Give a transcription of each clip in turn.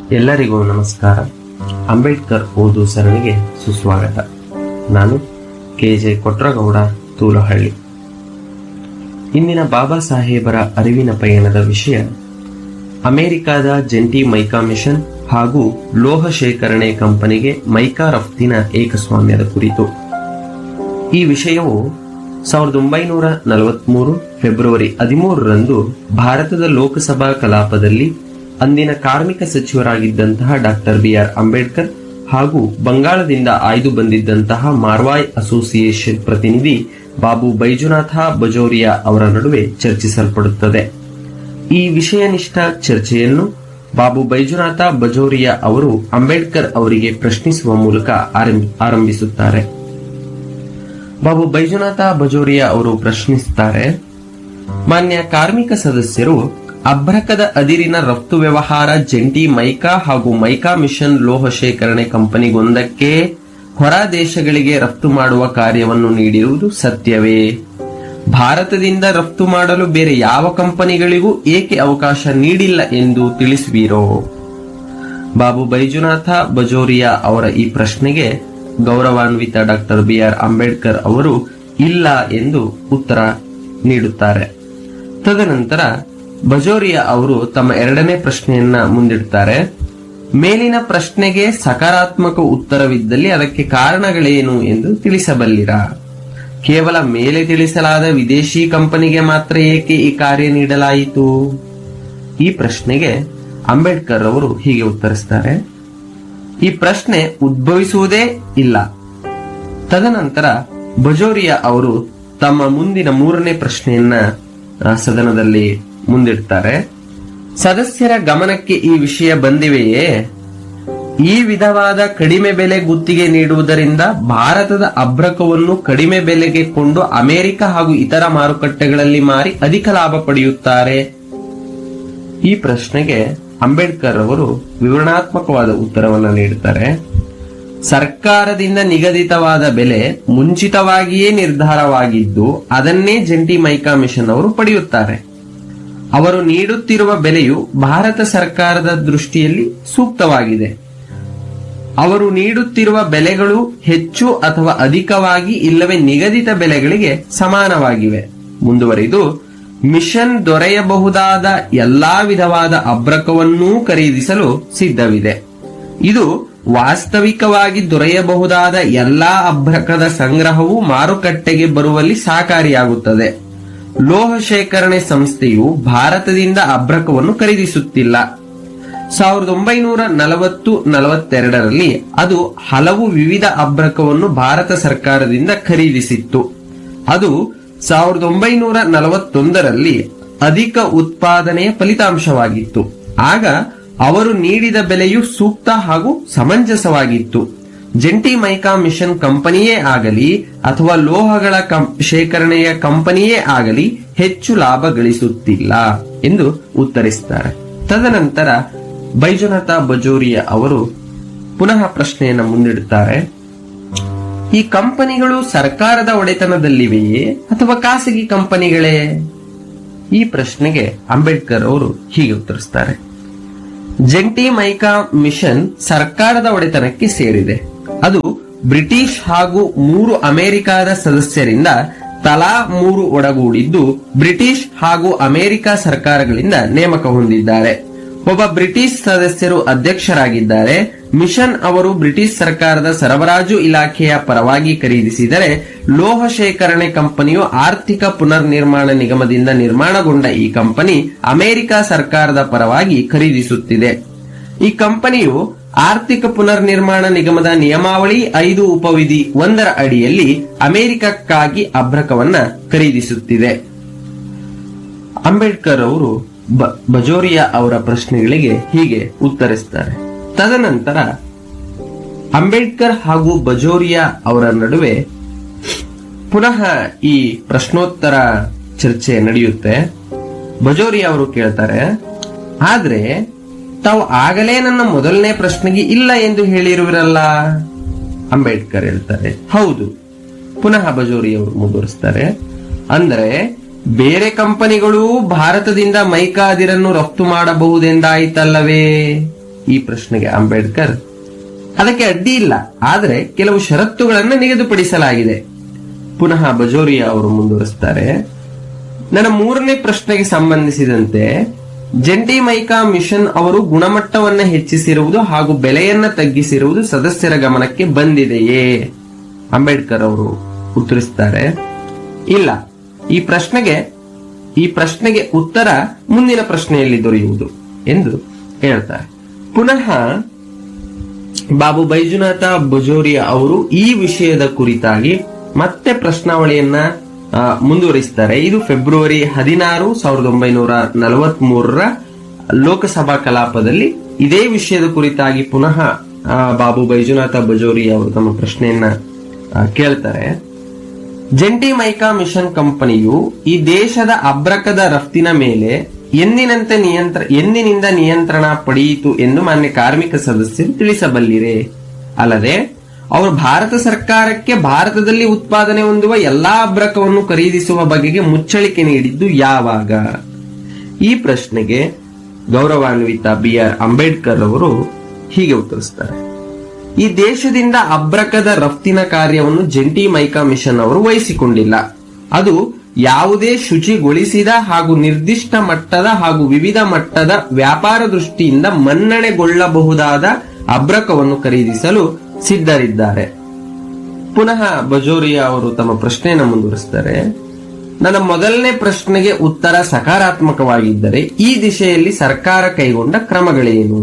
ಎಲ್ಲರಿಗೂ ನಮಸ್ಕಾರ ಅಂಬೇಡ್ಕರ್ ಓದು ಸರಣಿಗೆ ಸುಸ್ವಾಗತ ನಾನು ಕೆ ಜೆ ಕೊಟ್ರಗೌಡ ತೂಲಹಳ್ಳಿ ಇಂದಿನ ಬಾಬಾ ಸಾಹೇಬರ ಅರಿವಿನ ಪಯಣದ ವಿಷಯ ಅಮೆರಿಕಾದ ಜಂಟಿ ಮೈಕಾ ಮಿಷನ್ ಹಾಗೂ ಲೋಹ ಶೇಖರಣೆ ಕಂಪನಿಗೆ ಮೈಕಾ ರಫ್ತಿನ ಏಕಸ್ವಾಮ್ಯದ ಕುರಿತು ಈ ವಿಷಯವು ಸಾವಿರದ ಒಂಬೈನೂರ ನಲವತ್ಮೂರು ಫೆಬ್ರವರಿ ಹದಿಮೂರರಂದು ಭಾರತದ ಲೋಕಸಭಾ ಕಲಾಪದಲ್ಲಿ ಅಂದಿನ ಕಾರ್ಮಿಕ ಸಚಿವರಾಗಿದ್ದಂತಹ ಡಾಕ್ಟರ್ ಬಿ ಆರ್ ಅಂಬೇಡ್ಕರ್ ಹಾಗೂ ಬಂಗಾಳದಿಂದ ಆಯ್ದು ಬಂದಿದ್ದಂತಹ ಮಾರ್ವಾಯ್ ಅಸೋಸಿಯೇಷನ್ ಪ್ರತಿನಿಧಿ ಬಾಬು ಬೈಜುನಾಥ ಬಜೋರಿಯಾ ಅವರ ನಡುವೆ ಚರ್ಚಿಸಲ್ಪಡುತ್ತದೆ ಈ ವಿಷಯನಿಷ್ಠ ಚರ್ಚೆಯನ್ನು ಬಾಬು ಬೈಜುನಾಥ ಬಜೋರಿಯಾ ಅವರು ಅಂಬೇಡ್ಕರ್ ಅವರಿಗೆ ಪ್ರಶ್ನಿಸುವ ಮೂಲಕ ಆರಂಭಿ- ಆರಂಭಿಸುತ್ತಾರೆ ಬಾಬು ಬೈಜುನಾಥ ಬಜೋರಿಯಾ ಅವರು ಪ್ರಶ್ನಿಸುತ್ತಾರೆ ಮಾನ್ಯ ಕಾರ್ಮಿಕ ಸದಸ್ಯರು ಅಭ್ರಕದ ಅದಿರಿನ ರಫ್ತು ವ್ಯವಹಾರ ಜಂಟಿ ಮೈಕಾ ಹಾಗೂ ಮೈಕಾ ಮಿಷನ್ ಲೋಹ ಶೇಖರಣೆ ಕಂಪನಿಗೊಂದಕ್ಕೆ ಹೊರ ದೇಶಗಳಿಗೆ ರಫ್ತು ಮಾಡುವ ಕಾರ್ಯವನ್ನು ನೀಡಿರುವುದು ಸತ್ಯವೇ ಭಾರತದಿಂದ ರಫ್ತು ಮಾಡಲು ಬೇರೆ ಯಾವ ಕಂಪನಿಗಳಿಗೂ ಏಕೆ ಅವಕಾಶ ನೀಡಿಲ್ಲ ಎಂದು ತಿಳಿಸುವಿರೋ ಬಾಬು ಬೈಜುನಾಥ ಬಜೋರಿಯಾ ಅವರ ಈ ಪ್ರಶ್ನೆಗೆ ಗೌರವಾನ್ವಿತ ಡಾಕ್ಟರ್ ಬಿ ಆರ್ ಅಂಬೇಡ್ಕರ್ ಅವರು ಇಲ್ಲ ಎಂದು ಉತ್ತರ ನೀಡುತ್ತಾರೆ ತದನಂತರ ಬಜೋರಿಯಾ ಅವರು ತಮ್ಮ ಎರಡನೇ ಪ್ರಶ್ನೆಯನ್ನ ಮುಂದಿಡ್ತಾರೆ ಮೇಲಿನ ಪ್ರಶ್ನೆಗೆ ಸಕಾರಾತ್ಮಕ ಉತ್ತರವಿದ್ದಲ್ಲಿ ಅದಕ್ಕೆ ಕಾರಣಗಳೇನು ಎಂದು ತಿಳಿಸಬಲ್ಲಿರಾ ಕೇವಲ ಮೇಲೆ ತಿಳಿಸಲಾದ ವಿದೇಶಿ ಕಂಪನಿಗೆ ಮಾತ್ರ ಏಕೆ ಈ ಕಾರ್ಯ ನೀಡಲಾಯಿತು ಈ ಪ್ರಶ್ನೆಗೆ ಅಂಬೇಡ್ಕರ್ ಅವರು ಹೀಗೆ ಉತ್ತರಿಸ್ತಾರೆ ಈ ಪ್ರಶ್ನೆ ಉದ್ಭವಿಸುವುದೇ ಇಲ್ಲ ತದನಂತರ ಬಜೋರಿಯಾ ಅವರು ತಮ್ಮ ಮುಂದಿನ ಮೂರನೇ ಪ್ರಶ್ನೆಯನ್ನ ಆ, ಸದನದಲ್ಲಿ ಮುಂದಿಡ್ತಾರೆ ಸದಸ್ಯರ ಗಮನಕ್ಕೆ ಈ ವಿಷಯ ಬಂದಿವೆಯೇ ಈ ವಿಧವಾದ ಕಡಿಮೆ ಬೆಲೆ ಗುತ್ತಿಗೆ ನೀಡುವುದರಿಂದ ಭಾರತದ ಅಭ್ರಕವನ್ನು ಕಡಿಮೆ ಬೆಲೆಗೆ ಕೊಂಡು ಅಮೆರಿಕ ಹಾಗೂ ಇತರ ಮಾರುಕಟ್ಟೆಗಳಲ್ಲಿ ಮಾರಿ ಅಧಿಕ ಲಾಭ ಪಡೆಯುತ್ತಾರೆ ಈ ಪ್ರಶ್ನೆಗೆ ಅಂಬೇಡ್ಕರ್ ಅವರು ವಿವರಣಾತ್ಮಕವಾದ ಉತ್ತರವನ್ನು ನೀಡುತ್ತಾರೆ ಸರ್ಕಾರದಿಂದ ನಿಗದಿತವಾದ ಬೆಲೆ ಮುಂಚಿತವಾಗಿಯೇ ನಿರ್ಧಾರವಾಗಿದ್ದು ಅದನ್ನೇ ಜಂಟಿ ಮೈಕಾ ಮಿಷನ್ ಅವರು ಪಡೆಯುತ್ತಾರೆ ಅವರು ನೀಡುತ್ತಿರುವ ಬೆಲೆಯು ಭಾರತ ಸರ್ಕಾರದ ದೃಷ್ಟಿಯಲ್ಲಿ ಸೂಕ್ತವಾಗಿದೆ ಅವರು ನೀಡುತ್ತಿರುವ ಬೆಲೆಗಳು ಹೆಚ್ಚು ಅಥವಾ ಅಧಿಕವಾಗಿ ಇಲ್ಲವೇ ನಿಗದಿತ ಬೆಲೆಗಳಿಗೆ ಸಮಾನವಾಗಿವೆ ಮುಂದುವರಿದು ಮಿಷನ್ ದೊರೆಯಬಹುದಾದ ಎಲ್ಲಾ ವಿಧವಾದ ಅಭ್ರಕವನ್ನೂ ಖರೀದಿಸಲು ಸಿದ್ಧವಿದೆ ಇದು ವಾಸ್ತವಿಕವಾಗಿ ದೊರೆಯಬಹುದಾದ ಎಲ್ಲಾ ಅಭ್ರಕದ ಸಂಗ್ರಹವು ಮಾರುಕಟ್ಟೆಗೆ ಬರುವಲ್ಲಿ ಸಹಕಾರಿಯಾಗುತ್ತದೆ ಲೋಹ ಶೇಖರಣೆ ಸಂಸ್ಥೆಯು ಭಾರತದಿಂದ ಅಭ್ರಕವನ್ನು ಖರೀದಿಸುತ್ತಿಲ್ಲ ಸಾವಿರದ ಒಂಬೈನೂರ ನಲವತ್ತು ನಲವತ್ತೆರಡರಲ್ಲಿ ಅದು ಹಲವು ವಿವಿಧ ಅಭ್ರಕವನ್ನು ಭಾರತ ಸರ್ಕಾರದಿಂದ ಖರೀದಿಸಿತ್ತು ಅದು ಸಾವಿರದ ಒಂಬೈನೂರ ನಲವತ್ತೊಂದರಲ್ಲಿ ಅಧಿಕ ಉತ್ಪಾದನೆಯ ಫಲಿತಾಂಶವಾಗಿತ್ತು ಆಗ ಅವರು ನೀಡಿದ ಬೆಲೆಯು ಸೂಕ್ತ ಹಾಗೂ ಸಮಂಜಸವಾಗಿತ್ತು ಜಂಟಿ ಮೈಕಾ ಮಿಷನ್ ಕಂಪನಿಯೇ ಆಗಲಿ ಅಥವಾ ಲೋಹಗಳ ಕಂ- ಶೇಖರಣೆಯ ಕಂಪನಿಯೇ ಆಗಲಿ ಹೆಚ್ಚು ಲಾಭ ಗಳಿಸುತ್ತಿಲ್ಲ ಎಂದು ಉತ್ತರಿಸುತ್ತಾರೆ ತದನಂತರ ಬೈಜನಾಥ ಬಜೋರಿಯಾ ಅವರು ಪುನಃ ಪ್ರಶ್ನೆಯನ್ನು ಮುಂದಿಡುತ್ತಾರೆ ಈ ಕಂಪನಿಗಳು ಸರ್ಕಾರದ ಒಡೆತನದಲ್ಲಿವೆಯೇ ಅಥವಾ ಖಾಸಗಿ ಕಂಪನಿಗಳೇ ಈ ಪ್ರಶ್ನೆಗೆ ಅಂಬೇಡ್ಕರ್ ಅವರು ಹೀಗೆ ಉತ್ತರಿಸ್ತಾರೆ ಜಂಟಿ ಮೈಕಾ ಮಿಷನ್ ಸರ್ಕಾರದ ಒಡೆತನಕ್ಕೆ ಸೇರಿದೆ ಅದು ಬ್ರಿಟಿಷ್ ಹಾಗೂ ಮೂರು ಅಮೆರಿಕಾದ ಸದಸ್ಯರಿಂದ ತಲಾ ಮೂರು ಒಡಗೂಡಿದ್ದು ಬ್ರಿಟಿಷ್ ಹಾಗೂ ಅಮೆರಿಕ ಸರ್ಕಾರಗಳಿಂದ ನೇಮಕ ಹೊಂದಿದ್ದಾರೆ ಒಬ್ಬ ಬ್ರಿಟಿಷ್ ಸದಸ್ಯರು ಅಧ್ಯಕ್ಷರಾಗಿದ್ದಾರೆ ಮಿಷನ್ ಅವರು ಬ್ರಿಟಿಷ್ ಸರ್ಕಾರದ ಸರಬರಾಜು ಇಲಾಖೆಯ ಪರವಾಗಿ ಖರೀದಿಸಿದರೆ ಲೋಹ ಶೇಖರಣೆ ಕಂಪನಿಯು ಆರ್ಥಿಕ ಪುನರ್ ನಿರ್ಮಾಣ ನಿಗಮದಿಂದ ನಿರ್ಮಾಣಗೊಂಡ ಈ ಕಂಪನಿ ಅಮೆರಿಕ ಸರ್ಕಾರದ ಪರವಾಗಿ ಖರೀದಿಸುತ್ತಿದೆ ಈ ಕಂಪನಿಯು ಆರ್ಥಿಕ ಪುನರ್ ನಿರ್ಮಾಣ ನಿಗಮದ ನಿಯಮಾವಳಿ ಐದು ಉಪವಿಧಿ ಒಂದರ ಅಡಿಯಲ್ಲಿ ಅಮೆರಿಕಕ್ಕಾಗಿ ಅಭ್ರಕವನ್ನ ಖರೀದಿಸುತ್ತಿದೆ ಅಂಬೇಡ್ಕರ್ ಅವರು ಬ- ಬಜೋರಿಯಾ ಅವರ ಪ್ರಶ್ನೆಗಳಿಗೆ ಹೀಗೆ ಉತ್ತರಿಸುತ್ತಾರೆ ತದನಂತರ ಅಂಬೇಡ್ಕರ್ ಹಾಗೂ ಬಜೋರಿಯಾ ಅವರ ನಡುವೆ ಪುನಃ ಈ ಪ್ರಶ್ನೋತ್ತರ ಚರ್ಚೆ ನಡೆಯುತ್ತೆ ಬಜೋರಿಯಾ ಅವರು ಕೇಳ್ತಾರೆ ಆದ್ರೆ ತಾವು ಆಗಲೇ ನನ್ನ ಮೊದಲನೇ ಪ್ರಶ್ನೆಗೆ ಇಲ್ಲ ಎಂದು ಹೇಳಿರುವಿರಲ್ಲ ಅಂಬೇಡ್ಕರ್ ಹೇಳ್ತಾರೆ ಹೌದು ಪುನಃ ಬಜೋರಿ ಅವರು ಮುಂದುವರಿಸ್ತಾರೆ ಅಂದ್ರೆ ಬೇರೆ ಕಂಪನಿಗಳು ಭಾರತದಿಂದ ಮೈಕಾ ಅದಿರನ್ನು ರಫ್ತು ಮಾಡಬಹುದೆಂದಾಯಿತಲ್ಲವೇ ಈ ಪ್ರಶ್ನೆಗೆ ಅಂಬೇಡ್ಕರ್ ಅದಕ್ಕೆ ಅಡ್ಡಿ ಇಲ್ಲ ಆದರೆ ಕೆಲವು ಷರತ್ತುಗಳನ್ನು ನಿಗದಿಪಡಿಸಲಾಗಿದೆ ಪುನಃ ಬಜೋರಿಯಾ ಅವರು ಮುಂದುವರಿಸ್ತಾರೆ ನನ್ನ ಮೂರನೇ ಪ್ರಶ್ನೆಗೆ ಸಂಬಂಧಿಸಿದಂತೆ ಜಂಟಿ ಮೈಕಾ ಮಿಷನ್ ಅವರು ಗುಣಮಟ್ಟವನ್ನ ಹೆಚ್ಚಿಸಿರುವುದು ಹಾಗೂ ಬೆಲೆಯನ್ನ ತಗ್ಗಿಸಿರುವುದು ಸದಸ್ಯರ ಗಮನಕ್ಕೆ ಬಂದಿದೆಯೇ ಅಂಬೇಡ್ಕರ್ ಅವರು ಉತ್ತರಿಸ್ತಾರೆ ಇಲ್ಲ ಈ ಪ್ರಶ್ನೆಗೆ ಈ ಪ್ರಶ್ನೆಗೆ ಉತ್ತರ ಮುಂದಿನ ಪ್ರಶ್ನೆಯಲ್ಲಿ ದೊರೆಯುವುದು ಎಂದು ಹೇಳ್ತಾರೆ ಪುನಃ ಬಾಬು ಬೈಜುನಾಥ ಬಜೋರಿಯಾ ಅವರು ಈ ವಿಷಯದ ಕುರಿತಾಗಿ ಮತ್ತೆ ಪ್ರಶ್ನಾವಳಿಯನ್ನ ಆ, ಮುಂದುವರಿಸ್ತಾರೆ ಇದು ಫೆಬ್ರವರಿ ಹದಿನಾರು ಸಾವಿರದ ಒಂಬೈನೂರ ನಲವತ್ತ್ ಮೂರರ ಲೋಕಸಭಾ ಕಲಾಪದಲ್ಲಿ ಇದೇ ವಿಷಯದ ಕುರಿತಾಗಿ ಪುನಃ ಆ, ಬಾಬು ಬೈಜುನಾಥ ಬಜೋರಿಯಾ ಅವರು ತಮ್ಮ ಪ್ರಶ್ನೆಯನ್ನ ಆ, ಕೇಳ್ತಾರೆ ಜಂಟಿ ಮೈಕಾ ಮಿಷನ್ ಕಂಪನಿಯು ಈ ದೇಶದ ಅಬ್ರಕದ ರಫ್ತಿನ ಮೇಲೆ ಎಂದಿನಂತೆ ನಿಯಂತ್ರ ಎಂದಿನಿಂದ ನಿಯಂತ್ರಣ ಪಡೆಯಿತು ಎಂದು ಮಾನ್ಯ ಕಾರ್ಮಿಕ ಸದಸ್ಯರು ತಿಳಿಸಬಲ್ಲಿರೆ ಅಲ್ಲದೆ ಅವರು ಭಾರತ ಸರ್ಕಾರಕ್ಕೆ ಭಾರತದಲ್ಲಿ ಉತ್ಪಾದನೆ ಹೊಂದುವ ಎಲ್ಲಾ ಅಬ್ರಕವನ್ನು ಖರೀದಿಸುವ ಬಗೆಗೆ ಮುಚ್ಚಳಿಕೆ ನೀಡಿದ್ದು ಯಾವಾಗ ಈ ಪ್ರಶ್ನೆಗೆ ಗೌರವಾನ್ವಿತ ಬಿ ಆರ್ ಅಂಬೇಡ್ಕರ್ ಅವರು ಹೀಗೆ ಉತ್ತರಿಸ್ತಾರೆ ಈ ದೇಶದಿಂದ ಅಬ್ರಕದ ರಫ್ತಿನ ಕಾರ್ಯವನ್ನು ಜಂಟಿ ಮೈಕಾ ಮಿಷನ್ ಅವರು ವಹಿಸಿಕೊಂಡಿಲ್ಲ ಅದು ಯಾವುದೇ ಶುಚಿಗೊಳಿಸಿದ ಹಾಗೂ ನಿರ್ದಿಷ್ಟ ಮಟ್ಟದ ಹಾಗೂ ವಿವಿಧ ಮಟ್ಟದ ವ್ಯಾಪಾರ ದೃಷ್ಟಿಯಿಂದ ಮನ್ನಣೆಗೊಳ್ಳಬಹುದಾದ ಅಬ್ರಕವನ್ನು ಖರೀದಿಸಲು ಸಿದ್ಧರಿದ್ದಾರೆ ಪುನಃ ಬಜೋರಿಯಾ ಅವರು ತಮ್ಮ ಪ್ರಶ್ನೆಯನ್ನು ಮುಂದುವರಿಸ್ತಾರೆ ನನ್ನ ಮೊದಲನೇ ಪ್ರಶ್ನೆಗೆ ಉತ್ತರ ಸಕಾರಾತ್ಮಕವಾಗಿದ್ದರೆ ಈ ದಿಶೆಯಲ್ಲಿ ಸರ್ಕಾರ ಕೈಗೊಂಡ ಕ್ರಮಗಳೇನು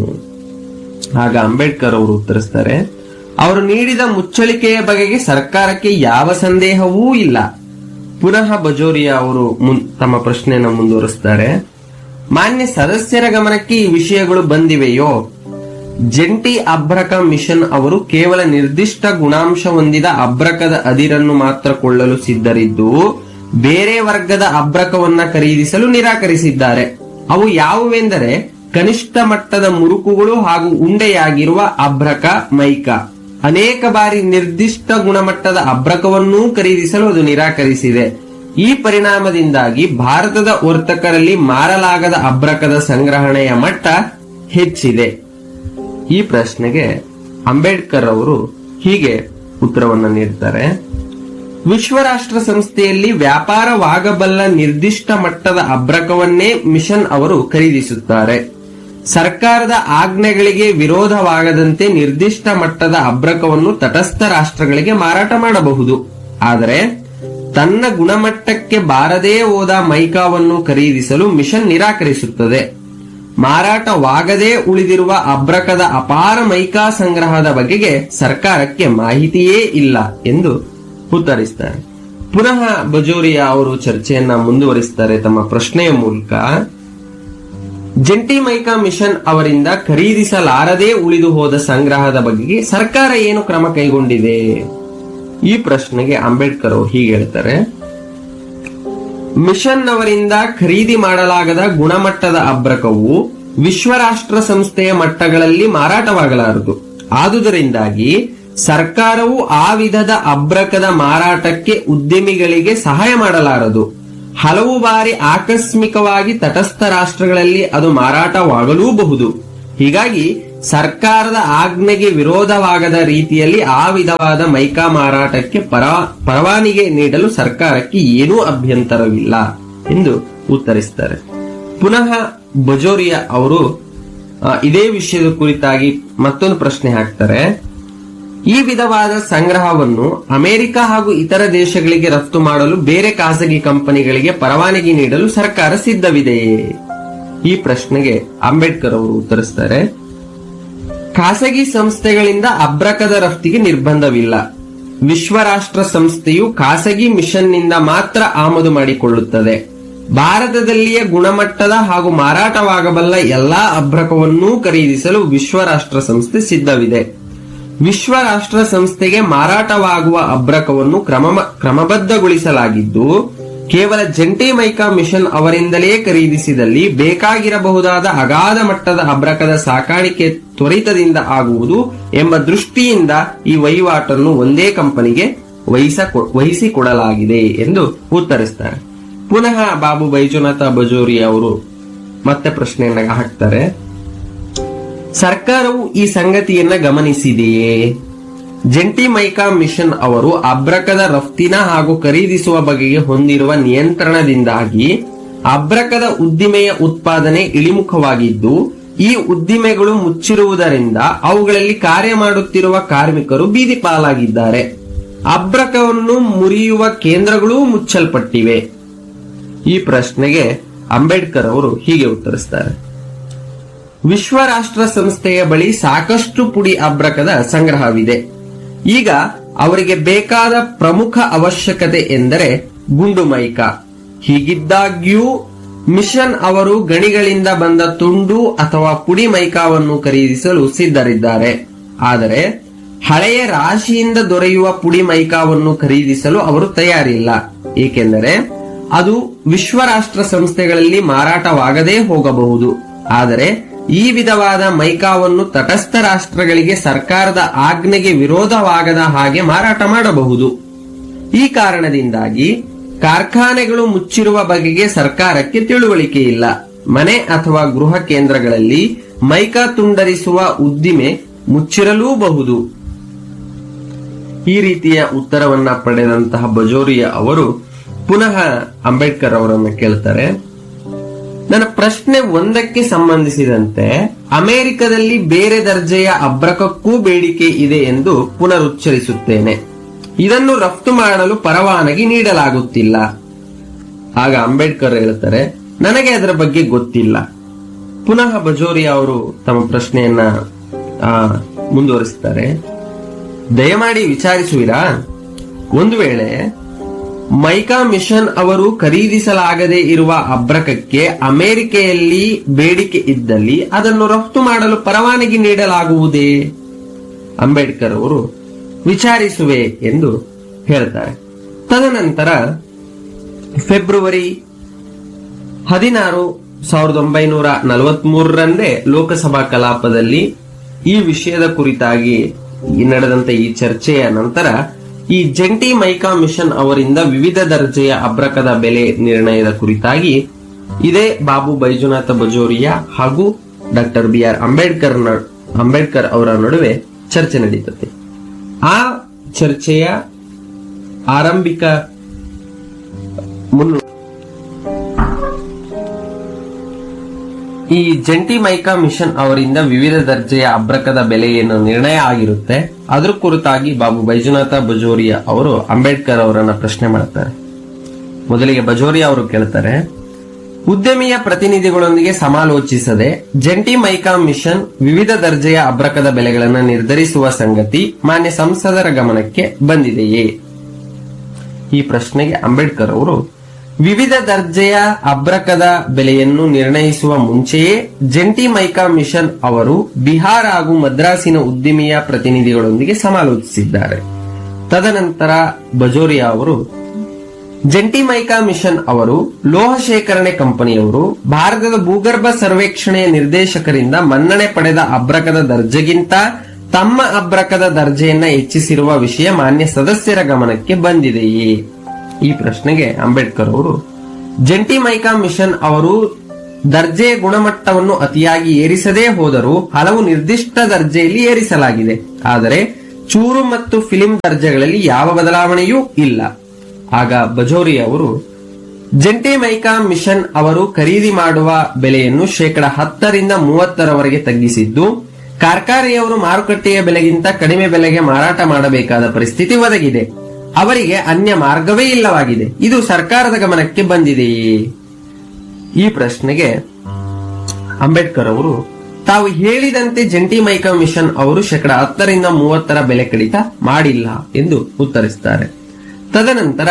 ಆಗ ಅಂಬೇಡ್ಕರ್ ಅವರು ಉತ್ತರಿಸ್ತಾರೆ ಅವರು ನೀಡಿದ ಮುಚ್ಚಳಿಕೆಯ ಬಗೆಗೆ ಸರ್ಕಾರಕ್ಕೆ ಯಾವ ಸಂದೇಹವೂ ಇಲ್ಲ ಪುನಃ ಬಜೋರಿಯಾ ಅವರು ಮುನ್- ತಮ್ಮ ಪ್ರಶ್ನೆಯನ್ನು ಮುಂದುವರಿಸ್ತಾರೆ ಮಾನ್ಯ ಸದಸ್ಯರ ಗಮನಕ್ಕೆ ಈ ವಿಷಯಗಳು ಬಂದಿವೆಯೋ ಜಂಟಿ ಅಬ್ರಕ ಮಿಷನ್ ಅವರು ಕೇವಲ ನಿರ್ದಿಷ್ಟ ಗುಣಾಂಶ ಹೊಂದಿದ ಅಬ್ರಕದ ಅದಿರನ್ನು ಮಾತ್ರ ಕೊಳ್ಳಲು ಸಿದ್ಧರಿದ್ದು ಬೇರೆ ವರ್ಗದ ಅಬ್ರಕವನ್ನ ಖರೀದಿಸಲು ನಿರಾಕರಿಸಿದ್ದಾರೆ ಅವು ಯಾವುವೆಂದರೆ ಕನಿಷ್ಠ ಮಟ್ಟದ ಮುರುಕುಗಳು ಹಾಗೂ ಉಂಡೆಯಾಗಿರುವ ಅಬ್ರಕ ಮೈಕ ಅನೇಕ ಬಾರಿ ನಿರ್ದಿಷ್ಟ ಗುಣಮಟ್ಟದ ಅಬ್ರಕವನ್ನೂ ಖರೀದಿಸಲು ಅದು ನಿರಾಕರಿಸಿದೆ ಈ ಪರಿಣಾಮದಿಂದಾಗಿ ಭಾರತದ ವರ್ತಕರಲ್ಲಿ ಮಾರಲಾಗದ ಅಬ್ರಕದ ಸಂಗ್ರಹಣೆಯ ಮಟ್ಟ ಹೆಚ್ಚಿದೆ ಈ ಪ್ರಶ್ನೆಗೆ ಅಂಬೇಡ್ಕರ್ ಅವರು ಹೀಗೆ ಉತ್ತರವನ್ನು ನೀಡ್ತಾರೆ ವಿಶ್ವ ರಾಷ್ಟ್ರ ಸಂಸ್ಥೆಯಲ್ಲಿ ವ್ಯಾಪಾರವಾಗಬಲ್ಲ ನಿರ್ದಿಷ್ಟ ಮಟ್ಟದ ಅಬ್ರಕವನ್ನೇ ಮಿಷನ್ ಅವರು ಖರೀದಿಸುತ್ತಾರೆ ಸರ್ಕಾರದ ಆಜ್ಞೆಗಳಿಗೆ ವಿರೋಧವಾಗದಂತೆ ನಿರ್ದಿಷ್ಟ ಮಟ್ಟದ ಅಬ್ರಕವನ್ನು ತಟಸ್ಥ ರಾಷ್ಟ್ರಗಳಿಗೆ ಮಾರಾಟ ಮಾಡಬಹುದು ಆದರೆ ತನ್ನ ಗುಣಮಟ್ಟಕ್ಕೆ ಬಾರದೇ ಹೋದ ಮೈಕಾವನ್ನು ಖರೀದಿಸಲು ಮಿಷನ್ ನಿರಾಕರಿಸುತ್ತದೆ ಮಾರಾಟವಾಗದೇ ಉಳಿದಿರುವ ಅಬ್ರಕದ ಅಪಾರ ಮೈಕಾ ಸಂಗ್ರಹದ ಬಗೆಗೆ ಸರ್ಕಾರಕ್ಕೆ ಮಾಹಿತಿಯೇ ಇಲ್ಲ ಎಂದು ಉತ್ತರಿಸ್ತಾರೆ ಪುನಃ ಬಜೋರಿಯಾ ಅವರು ಚರ್ಚೆಯನ್ನ ಮುಂದುವರಿಸ್ತಾರೆ ತಮ್ಮ ಪ್ರಶ್ನೆಯ ಮೂಲಕ ಜಂಟಿ ಮೈಕಾ ಮಿಷನ್ ಅವರಿಂದ ಖರೀದಿಸಲಾರದೇ ಉಳಿದು ಹೋದ ಸಂಗ್ರಹದ ಬಗೆಗೆ ಸರ್ಕಾರ ಏನು ಕ್ರಮ ಕೈಗೊಂಡಿದೆ ಈ ಪ್ರಶ್ನೆಗೆ ಅಂಬೇಡ್ಕರ್ ಅವರು ಹೀಗೆ ಹೇಳ್ತಾರೆ ಮಿಷನ್ ಅವರಿಂದ ಖರೀದಿ ಮಾಡಲಾಗದ ಗುಣಮಟ್ಟದ ಅಬ್ರಕವು ವಿಶ್ವ ರಾಷ್ಟ್ರ ಸಂಸ್ಥೆಯ ಮಟ್ಟಗಳಲ್ಲಿ ಮಾರಾಟವಾಗಲಾರದು ಆದುದರಿಂದಾಗಿ ಸರ್ಕಾರವು ಆ ವಿಧದ ಅಬ್ರಕದ ಮಾರಾಟಕ್ಕೆ ಉದ್ಯಮಿಗಳಿಗೆ ಸಹಾಯ ಮಾಡಲಾರದು ಹಲವು ಬಾರಿ ಆಕಸ್ಮಿಕವಾಗಿ ತಟಸ್ಥ ರಾಷ್ಟ್ರಗಳಲ್ಲಿ ಅದು ಮಾರಾಟವಾಗಲೂಬಹುದು ಹೀಗಾಗಿ ಸರ್ಕಾರದ ಆಜ್ಞೆಗೆ ವಿರೋಧವಾಗದ ರೀತಿಯಲ್ಲಿ ಆ ವಿಧವಾದ ಮೈಕಾ ಮಾರಾಟಕ್ಕೆ ಪರ- ಪರವಾನಿಗೆ ನೀಡಲು ಸರ್ಕಾರಕ್ಕೆ ಏನೂ ಅಭ್ಯಂತರವಿಲ್ಲ ಎಂದು ಉತ್ತರಿಸ್ತಾರೆ ಪುನಃ ಬಜೋರಿಯಾ ಅವರು ಆ, ಇದೇ ವಿಷಯದ ಕುರಿತಾಗಿ ಮತ್ತೊಂದು ಪ್ರಶ್ನೆ ಹಾಕ್ತಾರೆ ಈ ವಿಧವಾದ ಸಂಗ್ರಹವನ್ನು ಅಮೆರಿಕ ಹಾಗೂ ಇತರ ದೇಶಗಳಿಗೆ ರಫ್ತು ಮಾಡಲು ಬೇರೆ ಖಾಸಗಿ ಕಂಪನಿಗಳಿಗೆ ಪರವಾನಗಿ ನೀಡಲು ಸರ್ಕಾರ ಸಿದ್ಧವಿದೆಯೇ ಈ ಪ್ರಶ್ನೆಗೆ ಅಂಬೇಡ್ಕರ್ ಅವರು ಉತ್ತರಿಸ್ತಾರೆ ಖಾಸಗಿ ಸಂಸ್ಥೆಗಳಿಂದ ಅಬ್ರಕದ ರಫ್ತಿಗೆ ನಿರ್ಬಂಧವಿಲ್ಲ ವಿಶ್ವ ರಾಷ್ಟ್ರ ಸಂಸ್ಥೆಯು ಖಾಸಗಿ ಮಿಷನ್ನಿಂದ ಮಾತ್ರ ಆಮದು ಮಾಡಿಕೊಳ್ಳುತ್ತದೆ ಭಾರತದಲ್ಲಿಯೇ ಗುಣಮಟ್ಟದ ಹಾಗೂ ಮಾರಾಟವಾಗಬಲ್ಲ ಎಲ್ಲಾ ಅಬ್ರಕವನ್ನೂ ಖರೀದಿಸಲು ವಿಶ್ವ ರಾಷ್ಟ್ರ ಸಂಸ್ಥೆ ಸಿದ್ಧವಿದೆ ವಿಶ್ವ ರಾಷ್ಟ್ರ ಸಂಸ್ಥೆಗೆ ಮಾರಾಟವಾಗುವ ಅಬ್ರಕವನ್ನು ಕ್ರಮ ಕ್ರಮಬದ್ಧಗೊಳಿಸಲಾಗಿದ್ದು ಕೇವಲ ಜಂಟಿ ಮೈಕಾ ಮಿಷನ್ ಅವರಿಂದಲೇ ಖರೀದಿಸಿದಲ್ಲಿ ಬೇಕಾಗಿರಬಹುದಾದ ಅಗಾಧ ಮಟ್ಟದ ಅಬ್ರಕದ ಸಾಕಾಣಿಕೆ ತ್ವರಿತದಿಂದ ಆಗುವುದು ಎಂಬ ದೃಷ್ಟಿಯಿಂದ ಈ ವಹಿವಾಟನ್ನು ಒಂದೇ ಕಂಪನಿಗೆ ವಹಿಸ ವಹಿಸಿಕೊಡಲಾಗಿದೆ ಎಂದು ಉತ್ತರಿಸ್ತಾರೆ ಪುನಃ ಬಾಬು ಬೈಜುನಾಥ ಬಜೋರಿ ಅವರು ಮತ್ತೆ ಪ್ರಶ್ನೆಯನ್ನ ಹಾಕ್ತಾರೆ ಸರ್ಕಾರವು ಈ ಸಂಗತಿಯನ್ನ ಗಮನಿಸಿದೆಯೇ ಜಂಟಿ ಮೈಕಾ ಮಿಷನ್ ಅವರು ಅಬ್ರಕದ ರಫ್ತಿನ ಹಾಗೂ ಖರೀದಿಸುವ ಬಗೆಗೆ ಹೊಂದಿರುವ ನಿಯಂತ್ರಣದಿಂದಾಗಿ ಅಬ್ರಕದ ಉದ್ದಿಮೆಯ ಉತ್ಪಾದನೆ ಇಳಿಮುಖವಾಗಿದ್ದು ಈ ಉದ್ದಿಮೆಗಳು ಮುಚ್ಚಿರುವುದರಿಂದ ಅವುಗಳಲ್ಲಿ ಕಾರ್ಯ ಮಾಡುತ್ತಿರುವ ಕಾರ್ಮಿಕರು ಬೀದಿ ಪಾಲಾಗಿದ್ದಾರೆ ಅಬ್ರಕವನ್ನು ಮುರಿಯುವ ಕೇಂದ್ರಗಳೂ ಮುಚ್ಚಲ್ಪಟ್ಟಿವೆ ಈ ಪ್ರಶ್ನೆಗೆ ಅಂಬೇಡ್ಕರ್ ಅವರು ಹೀಗೆ ಉತ್ತರಿಸ್ತಾರೆ ವಿಶ್ವ ರಾಷ್ಟ್ರ ಸಂಸ್ಥೆಯ ಬಳಿ ಸಾಕಷ್ಟು ಪುಡಿ ಅಬ್ರಕದ ಸಂಗ್ರಹವಿದೆ ಈಗ ಅವರಿಗೆ ಬೇಕಾದ ಪ್ರಮುಖ ಅವಶ್ಯಕತೆ ಎಂದರೆ ಗುಂಡು ಮೈಕ ಹೀಗಿದ್ದಾಗ್ಯೂ ಮಿಷನ್ ಅವರು ಗಣಿಗಳಿಂದ ಬಂದ ತುಂಡು ಅಥವಾ ಪುಡಿ ಮೈಕಾವನ್ನು ಖರೀದಿಸಲು ಸಿದ್ಧರಿದ್ದಾರೆ ಆದರೆ ಹಳೆಯ ರಾಶಿಯಿಂದ ದೊರೆಯುವ ಪುಡಿ ಮೈಕಾವನ್ನು ಖರೀದಿಸಲು ಅವರು ತಯಾರಿಲ್ಲ ಏಕೆಂದರೆ ಅದು ವಿಶ್ವ ರಾಷ್ಟ್ರ ಸಂಸ್ಥೆಗಳಲ್ಲಿ ಮಾರಾಟವಾಗದೇ ಹೋಗಬಹುದು ಆದರೆ ಈ ವಿಧವಾದ ಮೈಕಾವನ್ನು ತಟಸ್ಥ ರಾಷ್ಟ್ರಗಳಿಗೆ ಸರ್ಕಾರದ ಆಜ್ಞೆಗೆ ವಿರೋಧವಾಗದ ಹಾಗೆ ಮಾರಾಟ ಮಾಡಬಹುದು ಈ ಕಾರಣದಿಂದಾಗಿ ಕಾರ್ಖಾನೆಗಳು ಮುಚ್ಚಿರುವ ಬಗೆಗೆ ಸರ್ಕಾರಕ್ಕೆ ತಿಳುವಳಿಕೆ ಇಲ್ಲ ಮನೆ ಅಥವಾ ಗೃಹ ಕೇಂದ್ರಗಳಲ್ಲಿ ಮೈಕಾ ತುಂಡರಿಸುವ ಉದ್ದಿಮೆ ಮುಚ್ಚಿರಲೂಬಹುದು ಈ ರೀತಿಯ ಉತ್ತರವನ್ನ ಪಡೆದಂತಹ ಬಜೋರಿಯ ಅವರು ಪುನಃ ಅಂಬೇಡ್ಕರ್ ಅವರನ್ನ ಕೇಳ್ತಾರೆ ನನ್ನ ಪ್ರಶ್ನೆ ಒಂದಕ್ಕೆ ಸಂಬಂಧಿಸಿದಂತೆ ಅಮೆರಿಕದಲ್ಲಿ ಬೇರೆ ದರ್ಜೆಯ ಅಬ್ರಕಕ್ಕೂ ಬೇಡಿಕೆ ಇದೆ ಎಂದು ಪುನರುಚ್ಚರಿಸುತ್ತೇನೆ ಇದನ್ನು ರಫ್ತು ಮಾಡಲು ಪರವಾನಗಿ ನೀಡಲಾಗುತ್ತಿಲ್ಲ ಆಗ ಅಂಬೇಡ್ಕರ್ ಹೇಳ್ತಾರೆ ನನಗೆ ಅದರ ಬಗ್ಗೆ ಗೊತ್ತಿಲ್ಲ ಪುನಃ ಬಜೋರಿಯಾ ಅವರು ತಮ್ಮ ಪ್ರಶ್ನೆಯನ್ನ ಆ, ಮುಂದುವರಿಸ್ತಾರೆ ದಯಮಾಡಿ ವಿಚಾರಿಸುವಿರಾ ಒಂದು ವೇಳೆ ಮೈಕಾ ಮಿಷನ್ ಅವರು ಖರೀದಿಸಲಾಗದೇ ಇರುವ ಅಬ್ರಕಕ್ಕೆ ಅಮೆರಿಕೆಯಲ್ಲಿ ಬೇಡಿಕೆ ಇದ್ದಲ್ಲಿ ಅದನ್ನು ರಫ್ತು ಮಾಡಲು ಪರವಾನಗಿ ನೀಡಲಾಗುವುದೇ ಅಂಬೇಡ್ಕರ್ ಅವರು ವಿಚಾರಿಸುವೆ ಎಂದು ಹೇಳ್ತಾರೆ ತದನಂತರ ಫೆಬ್ರವರಿ ಹದಿನಾರು ಸಾವಿರದ ಒಂಬೈನೂರ ನಲವತ್ಮೂರರಂದೇ ಲೋಕಸಭಾ ಕಲಾಪದಲ್ಲಿ ಈ ವಿಷಯದ ಕುರಿತಾಗಿ ಈ ನಡೆದಂತ ಈ ಚರ್ಚೆಯ ನಂತರ ಈ ಜಂಟಿ ಮೈಕಾ ಮಿಷನ್ ಅವರಿಂದ ವಿವಿಧ ದರ್ಜೆಯ ಅಬ್ರಕದ ಬೆಲೆ ನಿರ್ಣಯದ ಕುರಿತಾಗಿ ಇದೇ ಬಾಬು ಬೈಜುನಾಥ ಬಜೋರಿಯಾ ಹಾಗೂ ಡಾಕ್ಟರ್ ಬಿ ಆರ್ ಅಂಬೇಡ್ಕರ್ ನ- ಅಂಬೇಡ್ಕರ್ ಅವರ ನಡುವೆ ಚರ್ಚೆ ನಡೀತದೆ ಆ ಚರ್ಚೆಯ ಆರಂಭಿಕ ಮುನ್ನು ಈ ಜಂಟಿ ಮೈಕಾ ಮಿಷನ್ ಅವರಿಂದ ವಿವಿಧ ದರ್ಜೆಯ ಅಬ್ರಕದ ಬೆಲೆ ಏನು ನಿರ್ಣಯ ಆಗಿರುತ್ತೆ ಅದ್ರ ಕುರಿತಾಗಿ ಬಾಬು ಬೈಜುನಾಥ ಬಜೋರಿಯಾ ಅವರು ಅಂಬೇಡ್ಕರ್ ಅವರನ್ನ ಪ್ರಶ್ನೆ ಮಾಡ್ತಾರೆ ಮೊದಲಿಗೆ ಬಜೋರಿಯಾ ಅವರು ಕೇಳ್ತಾರೆ ಉದ್ಯಮಿಯ ಪ್ರತಿನಿಧಿಗಳೊಂದಿಗೆ ಸಮಾಲೋಚಿಸದೆ ಜಂಟಿ ಮೈಕಾ ಮಿಷನ್ ವಿವಿಧ ದರ್ಜೆಯ ಅಬ್ರಕದ ಬೆಲೆಗಳನ್ನು ನಿರ್ಧರಿಸುವ ಸಂಗತಿ ಮಾನ್ಯ ಸಂಸದರ ಗಮನಕ್ಕೆ ಬಂದಿದೆಯೇ ಈ ಪ್ರಶ್ನೆಗೆ ಅಂಬೇಡ್ಕರ್ ಅವರು ವಿವಿಧ ದರ್ಜೆಯ ಅಬ್ರಕದ ಬೆಲೆಯನ್ನು ನಿರ್ಣಯಿಸುವ ಮುಂಚೆಯೇ ಜಂಟಿ ಮೈಕಾ ಮಿಷನ್ ಅವರು ಬಿಹಾರ ಹಾಗೂ ಮದ್ರಾಸಿನ ಉದ್ದಿಮೆಯ ಪ್ರತಿನಿಧಿಗಳೊಂದಿಗೆ ಸಮಾಲೋಚಿಸಿದ್ದಾರೆ ತದನಂತರ ಬಜೋರಿಯಾ ಅವರು ಜಂಟಿ ಮೈಕಾ ಮಿಷನ್ ಅವರು ಲೋಹ ಶೇಖರಣೆ ಕಂಪನಿಯವರು ಭಾರತದ ಭೂಗರ್ಭ ಸರ್ವೇಕ್ಷಣೆಯ ನಿರ್ದೇಶಕರಿಂದ ಮನ್ನಣೆ ಪಡೆದ ಅಬ್ರಕದ ದರ್ಜೆಗಿಂತ ತಮ್ಮ ಅಬ್ರಕದ ದರ್ಜೆಯನ್ನ ಹೆಚ್ಚಿಸಿರುವ ವಿಷಯ ಮಾನ್ಯ ಸದಸ್ಯರ ಗಮನಕ್ಕೆ ಬಂದಿದೆಯೇ ಈ ಪ್ರಶ್ನೆಗೆ ಅಂಬೇಡ್ಕರ್ ಅವರು ಜಂಟಿ ಮೈಕಾ ಮಿಷನ್ ಅವರು ದರ್ಜೆಯ ಗುಣಮಟ್ಟವನ್ನು ಅತಿಯಾಗಿ ಏರಿಸದೇ ಹೋದರೂ ಹಲವು ನಿರ್ದಿಷ್ಟ ದರ್ಜೆಯಲ್ಲಿ ಏರಿಸಲಾಗಿದೆ ಆದರೆ ಚೂರು ಮತ್ತು ಫಿಲಿಂ ದರ್ಜೆಗಳಲ್ಲಿ ಯಾವ ಬದಲಾವಣೆಯೂ ಇಲ್ಲ ಆಗ ಬಜೋರಿ ಅವರು ಜಂಟಿ ಮೈಕಾ ಮಿಷನ್ ಅವರು ಖರೀದಿ ಮಾಡುವ ಬೆಲೆಯನ್ನು ಶೇಕಡ ಹತ್ತರಿಂದ ಮೂವತ್ತರವರೆಗೆ ತಗ್ಗಿಸಿದ್ದು ಕಾರ್ಖಾನೆಯವರು ಮಾರುಕಟ್ಟೆಯ ಬೆಲೆಗಿಂತ ಕಡಿಮೆ ಬೆಲೆಗೆ ಮಾರಾಟ ಮಾಡಬೇಕಾದ ಪರಿಸ್ಥಿತಿ ಒದಗಿದೆ ಅವರಿಗೆ ಅನ್ಯ ಮಾರ್ಗವೇ ಇಲ್ಲವಾಗಿದೆ ಇದು ಸರ್ಕಾರದ ಗಮನಕ್ಕೆ ಬಂದಿದೆಯೇ ಈ ಪ್ರಶ್ನೆಗೆ ಅಂಬೇಡ್ಕರ್ ಅವರು ತಾವು ಹೇಳಿದಂತೆ ಜಂಟಿ ಮೈಕಾ ಮಿಷನ್ ಅವರು ಶೇಕಡ ಹತ್ತರಿಂದ ಮೂವತ್ತರ ಬೆಲೆ ಕಡಿತ ಮಾಡಿಲ್ಲ ಎಂದು ಉತ್ತರಿಸುತ್ತಾರೆ ತದನಂತರ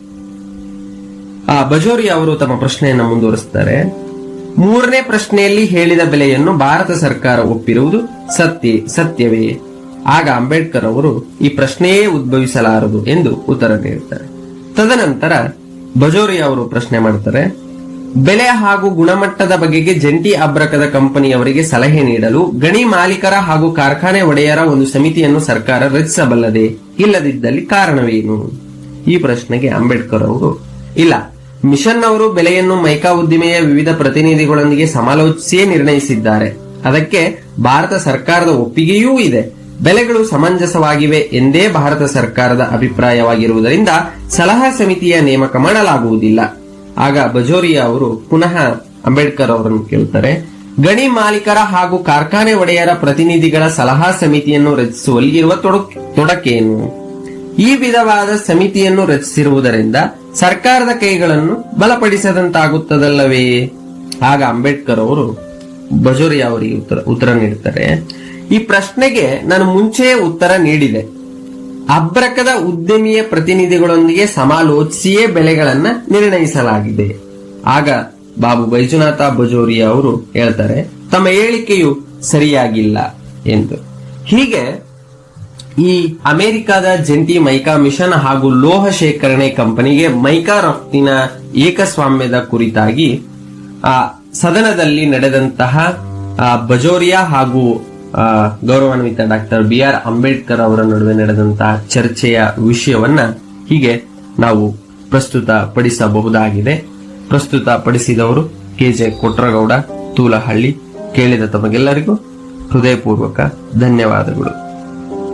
ಆ ಬಜೋರಿ ಅವರು ತಮ್ಮ ಪ್ರಶ್ನೆಯನ್ನ ಮುಂದುವರಿಸುತ್ತಾರೆ ಮೂರನೇ ಪ್ರಶ್ನೆಯಲ್ಲಿ ಹೇಳಿದ ಬೆಲೆಯನ್ನು ಭಾರತ ಸರ್ಕಾರ ಒಪ್ಪಿರುವುದು ಸತ್ಯ ಸತ್ಯವೇ ಆಗ ಅಂಬೇಡ್ಕರ್ ಅವರು ಈ ಪ್ರಶ್ನೆಯೇ ಉದ್ಭವಿಸಲಾರದು ಎಂದು ಉತ್ತರ ನೀಡುತ್ತಾರೆ ತದನಂತರ ಬಜೋರಿ ಅವರು ಪ್ರಶ್ನೆ ಮಾಡ್ತಾರೆ ಬೆಲೆ ಹಾಗೂ ಗುಣಮಟ್ಟದ ಬಗೆಗೆ ಜಂಟಿ ಅಬ್ರಕದ ಕಂಪನಿಯವರಿಗೆ ಸಲಹೆ ನೀಡಲು ಗಣಿ ಮಾಲೀಕರ ಹಾಗೂ ಕಾರ್ಖಾನೆ ಒಡೆಯರ ಒಂದು ಸಮಿತಿಯನ್ನು ಸರ್ಕಾರ ರಚಿಸಬಲ್ಲದೆ ಇಲ್ಲದಿದ್ದಲ್ಲಿ ಕಾರಣವೇನು ಈ ಪ್ರಶ್ನೆಗೆ ಅಂಬೇಡ್ಕರ್ ಅವರು ಇಲ್ಲ ಮಿಷನ್ ಅವರು ಬೆಲೆಯನ್ನು ಮೈಕಾ ಉದ್ದಿಮೆಯ ವಿವಿಧ ಪ್ರತಿನಿಧಿಗಳೊಂದಿಗೆ ಸಮಾಲೋಚಿಸಿಯೇ ನಿರ್ಣಯಿಸಿದ್ದಾರೆ ಅದಕ್ಕೆ ಭಾರತ ಸರ್ಕಾರದ ಒಪ್ಪಿಗೆಯೂ ಇದೆ ಬೆಲೆಗಳು ಸಮಂಜಸವಾಗಿವೆ ಎಂದೇ ಭಾರತ ಸರ್ಕಾರದ ಅಭಿಪ್ರಾಯವಾಗಿರುವುದರಿಂದ ಸಲಹಾ ಸಮಿತಿಯ ನೇಮಕ ಮಾಡಲಾಗುವುದಿಲ್ಲ ಆಗ ಬಜೋರಿಯಾ ಅವರು ಪುನಃ ಅಂಬೇಡ್ಕರ್ ಅವರನ್ನು ಕೇಳ್ತಾರೆ ಗಣಿ ಮಾಲೀಕರ ಹಾಗೂ ಕಾರ್ಖಾನೆ ಒಡೆಯರ ಪ್ರತಿನಿಧಿಗಳ ಸಲಹಾ ಸಮಿತಿಯನ್ನು ರಚಿಸುವಲ್ಲಿ ಇರುವ ತೊಡಕ್- ತೊಡಕೇನು ಈ ವಿಧವಾದ ಸಮಿತಿಯನ್ನು ರಚಿಸಿರುವುದರಿಂದ ಸರ್ಕಾರದ ಕೈಗಳನ್ನು ಬಲಪಡಿಸದಂತಾಗುತ್ತದಲ್ಲವೇ ಆಗ ಅಂಬೇಡ್ಕರ್ ಅವರು ಬಜೋರಿಯಾ ಅವರಿಗೆ ಉತ್ತರ ಉತ್ತರ ನೀಡುತ್ತಾರೆ ಈ ಪ್ರಶ್ನೆಗೆ ನಾನು ಮುಂಚೆಯೇ ಉತ್ತರ ನೀಡಿದೆ ಅಬ್ರಕದ ಉದ್ಯಮಿಯ ಪ್ರತಿನಿಧಿಗಳೊಂದಿಗೆ ಸಮಾಲೋಚಿಸಿಯೇ ಬೆಲೆಗಳನ್ನ ನಿರ್ಣಯಿಸಲಾಗಿದೆ ಆಗ ಬಾಬು ಬೈಜುನಾಥ ಬಜೋರಿಯಾ ಅವರು ಹೇಳ್ತಾರೆ ತಮ್ಮ ಹೇಳಿಕೆಯು ಸರಿಯಾಗಿಲ್ಲ ಎಂದು ಹೀಗೆ ಈ ಅಮೆರಿಕದ ಜಂಟಿ ಮೈಕಾ ಮಿಷನ್ ಹಾಗೂ ಲೋಹ ಶೇಖರಣೆ ಕಂಪನಿಗೆ ಮೈಕಾ ರಫ್ತಿನ ಏಕಸ್ವಾಮ್ಯದ ಕುರಿತಾಗಿ ಆ ಸದನದಲ್ಲಿ ನಡೆದಂತಹ ಆ, ಬಜೋರಿಯಾ ಹಾಗೂ ಆ, ಗೌರವಾನ್ವಿತ ಡಾಕ್ಟರ್ ಬಿ ಆರ್ ಅಂಬೇಡ್ಕರ್ ಅವರ ನಡುವೆ ನಡೆದಂತಹ ಚರ್ಚೆಯ ವಿಷಯವನ್ನ ಹೀಗೆ ನಾವು ಪ್ರಸ್ತುತ ಪಡಿಸಬಹುದಾಗಿದೆ ಪ್ರಸ್ತುತ ಪಡಿಸಿದವರು ಕೆಜೆ ಕೊಟ್ರಗೌಡ ತೂಲಹಳ್ಳಿ ಕೇಳಿದ ತಮಗೆಲ್ಲರಿಗೂ ಹೃದಯಪೂರ್ವಕ ಧನ್ಯವಾದಗಳು